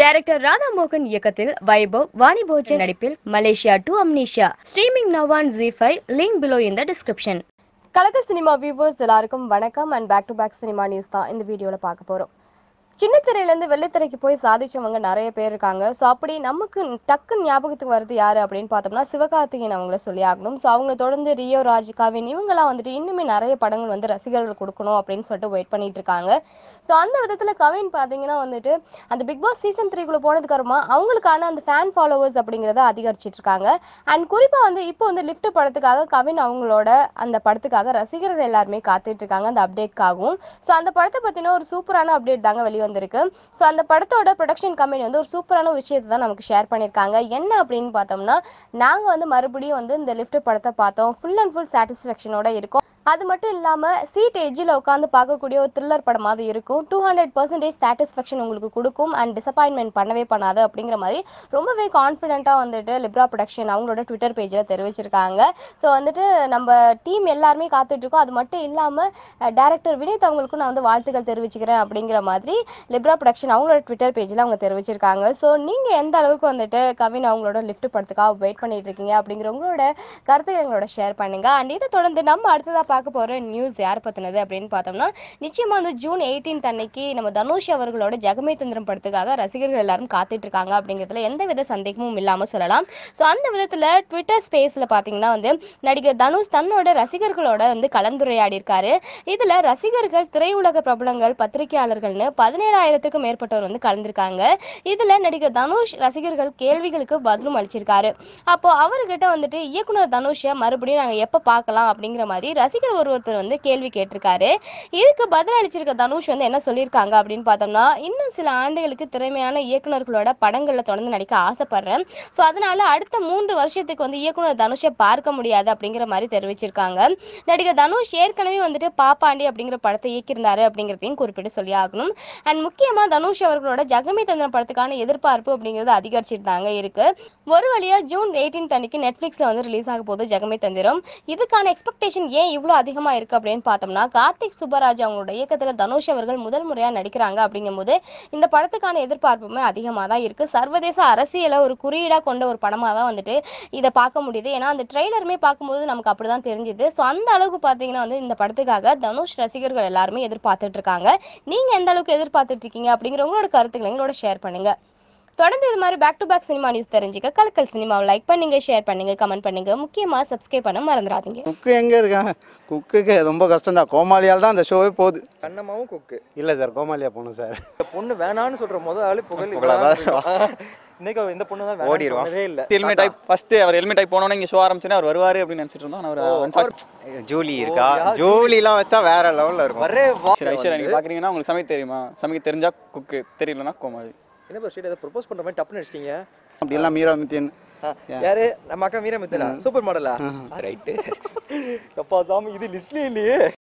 Director Radhamohan இயக்கத்தில் வைபவ் வாணி போஜன் நடிப்பில் Malaysia to Amnesia streaming now on Zee five link below in the description Kalakkal cinema viewers எல்லாருக்கும் வணக்கம் and back to back cinema news தான் இந்த வீடியோவில் பார்க்க போகிறோம் சின்ன திரையிலேருந்து வெள்ளித்திரைக்கு போய் சாதிச்சவங்க நிறைய பேர் இருக்காங்க ஸோ அப்படி நமக்கு டக்குன்னு ஞாபகத்துக்கு வருது யார் அப்படின்னு பார்த்தோம்னா சிவகார்த்திகேயன் அவங்கள சொல்லி ஆகணும் ஸோ அவங்கள தொடர்ந்து ரியோ ராஜ் கவின் இவங்கெல்லாம் வந்துட்டு இன்னுமே நிறைய படங்கள் வந்து ரசிகர்கள் கொடுக்கணும் அப்படின்னு சொல்லிட்டு வெயிட் பண்ணிட்டு இருக்காங்க ஸோ அந்த விதத்தில் கவின் பார்த்தீங்கன்னா வந்துட்டு அந்த பிக் பாஸ் சீசன் த்ரீக்குள்ளே போனதுக்கு அப்புறமா அவங்களுக்கான அந்த ஃபேன் ஃபாலோவர்ஸ் அப்படிங்கிறத அதிகரிச்சிட்டு இருக்காங்க அண்ட் குறிப்பாக வந்து இப்போ வந்து லிஃப்ட் படத்துக்காக கவின் அவங்களோட அந்த படத்துக்காக ரசிகர்கள் எல்லாருமே காத்துட்டு இருக்காங்க அந்த அப்டேட்காகவும் ஸோ அந்த படத்தை பற்றின ஒரு சூப்பரான அப்டேட் தாங்க வெளிவந்திருக்கு ஸோ அந்த படத்தோட ப்ரொடக்ஷன் கம்பெனி வந்து ஒரு சூப்பரான விஷயத்தை தான் நமக்கு ஷேர் பண்ணியிருக்காங்க என்ன அப்படின்னு பார்த்தோம்னா நாங்கள் வந்து மறுபடியும் வந்து இந்த லிஃப்ட் படத்தை பார்த்தோம் ஃபுல் அண்ட் ஃபுல் சாட்டிஸ்ஃபேக்ஷனோட இருக்கும் அது மட்டும் இல்லாமல் சீட் எஜ்ஜில் உட்காந்து பார்க்கக்கூடிய ஒரு த்ரில்லர் படமாக இருக்கும் டூ ஹண்ட்ரட் பர்சன்டேஜ் சாட்டிஸ்ஃபேக்ஷன் உங்களுக்கு கொடுக்கும் அண்ட் டிசப்பாயின்மெண்ட் பண்ணவே பண்ணாது அப்படிங்கிற மாதிரி ரொம்பவே கான்ஃபிடென்ட்டாக வந்துட்டு லிப்ரா ப்ரொடக்ஷன் அவங்களோட ட்விட்டர் பேஜில் தெரிவிச்சிருக்காங்க ஸோ வந்துட்டு நம்ம டீம் எல்லாருமே காத்துட்ருக்கோம் அது மட்டும் இல்லாமல் டேரக்டர் வினீத் அவங்களுக்கும் நான் வந்து வாழ்த்துக்கள் தெரிவிச்சுக்கிறேன் அப்படிங்கிற மாதிரி லிப்ரா ப்ரொடக்ஷன் அவங்களோட ட்விட்டர் பேஜில் அவங்க தெரிவிச்சிருக்காங்க ஸோ நீங்கள் எந்த அளவுக்கு வந்துட்டு கவின் அவங்களோட லிஃப்ட் படத்துக்காக வெயிட் பண்ணிட்டு இருக்கீங்க அப்படிங்கிற உங்களோட கருத்துக்களை எங்களோட ஷேர் பண்ணுங்க அண்ட் இதை தொடர்ந்து நம்ம அடுத்ததாக பார்க்க போகிற நியூஸ் யார் பற்றினது அப்படின்னு பார்த்தோம்னா நிச்சயமாக வந்து ஜூன் எயிட்டீன்த் அன்னைக்கு நம்ம தனுஷ் அவர்களோட ஜெகமே தந்திரம் படத்துக்காக ரசிகர்கள் எல்லாரும் காத்துட்டு இருக்காங்க அப்படிங்கிறதுல எந்த வித சந்தேகமும் இல்லாமல் சொல்லலாம் ஸோ அந்த விதத்தில் ட்விட்டர் ஸ்பேஸில் பார்த்தீங்கன்னா வந்து நடிகர் தனுஷ் தன்னோட ரசிகர்களோட வந்து கலந்துரையாடி இருக்காரு இதில் ரசிகர்கள் திரையுலக பிரபலங்கள் பத்திரிகையாளர்கள்னு பதினேழாயிரத்துக்கும் மேற்பட்டோர் வந்து கலந்துருக்காங்க இதில் நடிகர் தனுஷ் ரசிகர்கள் கேள்விகளுக்கு பதிலும் அளிச்சிருக்காரு அப்போ அவர்கிட்ட வந்துட்டு இயக்குனர் தனுஷை மறுபடியும் நாங்கள் எப்போ பார்க்கலாம் அப்படிங்கிற மாதிரி ரசிகர் ஒரு ஒருத்தர் வந்து கேள்வி கேட்டிருக்காரு இதுக்கு பதில் அளிச்சிருக்க தனுஷ் வந்து என்ன சொல்லியிருக்காங்க அப்படின்னு பார்த்தோம்னா இன்னும் சில ஆண்டுகளுக்கு திறமையான இயக்குனர்களோட படங்களில் தொடர்ந்து நடிக்க ஆசைப்படுறேன் ஸோ அதனால அடுத்த மூன்று வருஷத்துக்கு வந்து இயக்குனர் தனுஷை பார்க்க முடியாது அப்படிங்கிற மாதிரி தெரிவிச்சிருக்காங்க நடிகர் தனுஷ் ஏற்கனவே வந்துட்டு பாப்பாண்டி அப்படிங்கிற படத்தை இயக்கியிருந்தாரு அப்படிங்கிறதையும் குறிப்பிட்டு சொல்லி ஆகணும் அண்ட் முக்கியமாக தனுஷ் அவர்களோட ஜகமே தந்திரம் படத்துக்கான எதிர்பார்ப்பு அப்படிங்கிறது அதிகரிச்சிட்டு தாங்க இருக்கு ஒரு வழியா ஜூன் எயிட்டீன் அன்னைக்கு நெட்ஃப்ளிக்ஸில் வந்து ரிலீஸ் ஆக போகுது ஜகமே தந்திரம் இதுக்கான எக்ஸ்பெக்டேஷன் ஏன் இவ்வளோ அதிகமாக இருக்குது அப்படின்னு பார்த்தோம்னா கார்த்திக் சுப்பராஜ் அவங்களோட இயக்கத்தில் தனுஷ் அவர்கள் முதல் முறையாக நடிக்கிறாங்க அப்படிங்கும்போது இந்த படத்துக்கான எதிர்பார்ப்புமே அதிகமாக தான் இருக்குது சர்வதேச அரசியலை ஒரு குறியீடாக கொண்ட ஒரு படமாக தான் வந்துட்டு இதை பார்க்க முடியுது ஏன்னா அந்த ட்ரெய்லருமே பார்க்கும்போது நமக்கு அப்படி தான் தெரிஞ்சுது ஸோ அந்த அளவுக்கு பார்த்தீங்கன்னா வந்து இந்த படத்துக்காக தனுஷ் ரசிகர்கள் எல்லாருமே எதிர்பார்த்துட்டு இருக்காங்க நீங்கள் எந்த அளவுக்கு எதிர்பார்த்துட்டு இருக்கீங்க அப்படிங்கிற உங்களோட கருத்துக்களை எங்களோட ஷேர் பண்ணுங்கள் தொடர்ந்து இது மாதிரி back to back cinema news தெரிஞ்சுக்க கலக்கல் சினிமாவை லைக் பண்ணுங்க ஷேர் பண்ணுங்க கமெண்ட் பண்ணுங்க முக்கியமாக சப்ஸ்கிரைப் பண்ண மறந்துடாதீங்க குக்கு எங்கே இருக்கான் குக்குக்கு ரொம்ப கஷ்டம்தான் கோமாளியால் தான் அந்த ஷோவே போகுது கண்ணம்மாவும் குக்கு இல்லை சார் கோமாளியா போகணும் சார் இந்த பொண்ணு வேணான்னு சொல்ற முத ஆளு புகழ் புகழாதான். இவளாதான் இருக்கும். இன்னைக்கு அவ இந்த பொண்ணு தான் வேணாம்னு ஓடிருவான். சொன்னதே இல்ல ஹெல்மெட் ஆகி ஃபர்ஸ்ட் அவர் ஹெல்மெட் ஆகி போனோன்னே இங்கே ஷோ ஆரம்பிச்சுன்னா அவர் வருவாரு அப்படின்னு நினைச்சிட்டு இருந்தோம் அவர் unfortunate- ஜூலி இருக்கா ஜூலிலாம் வச்சா வேற லெவலில் இருக்கும் வரே வா சரி ஐஸ்வர்யா நீங்க பாக்குறீங்கன்னா உங்களுக்கு சமைக்க தெரியுமா சமைக்க தெரிஞ்சா குக்கு தெரியலனா கோமாளி என்ன பஸ் ஏதோ ப்ரொபோஸ் பண்ற மாதிரி டப்புன்னு அடிச்சிட்டீங்க அப்படிலாம் மீரா மித்தியன் யாரு நம்ம அக்கா மீரா மித்தலா சூப்பர் மாடலா ரைட்டு அப்பா சாமி இது லிஸ்ட்லயே இல்லையே